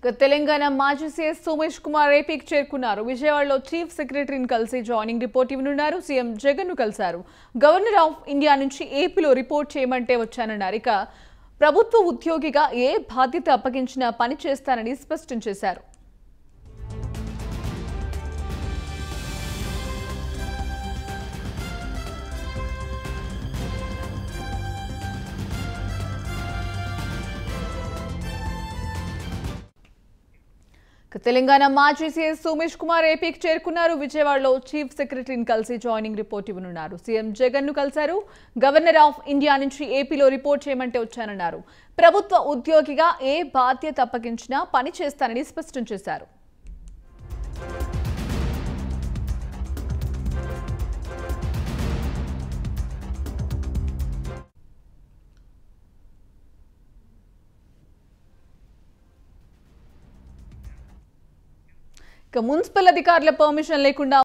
ఇక తెలంగాణ మాజీ సీఎస్ సోమేష్ కుమార్ ఏపీకి చేరుకున్నారు విజయవాడలో చీఫ్ సెక్రటరీని కలిసి జాయినింగ్ రిపోర్ట్ ఇవ్వనున్నారు సీఎం జగన్ ను కలిశారు గవర్నర్ ఆఫ్ ఇండియా నుంచి ఏపీలో రిపోర్ట్ చేయమంటే వచ్చానన్నారు ఇక ప్రభుత్వ ఉద్యోగిగా ఏ బాధ్యత అప్పగించినా పని చేస్తానని స్పష్టం చేశారు ఇక తెలంగాణ మాజీ సీఎస్ సోమేష్ కుమార్ ఏపీకి చేరుకున్నారు విజయవాడలో చీఫ్ సెక్రటరీని కలిసి జాయినింగ్ రిపోర్ట్ ఇవ్వనున్నారు సీఎం జగన్ ను కలిశారు గవర్నర్ ఆఫ్ ఇండియా నుంచి ఏపీలో రిపోర్ట్ చేయమంటే వచ్చానన్నారు ప్రభుత్వ ఉద్యోగిగా ఏ బాధ్యత అప్పగించినా పని చేస్తానని స్పష్టం చేశారు ఇక మున్సిపల్ అధికారుల పర్మిషన్ లేకుండా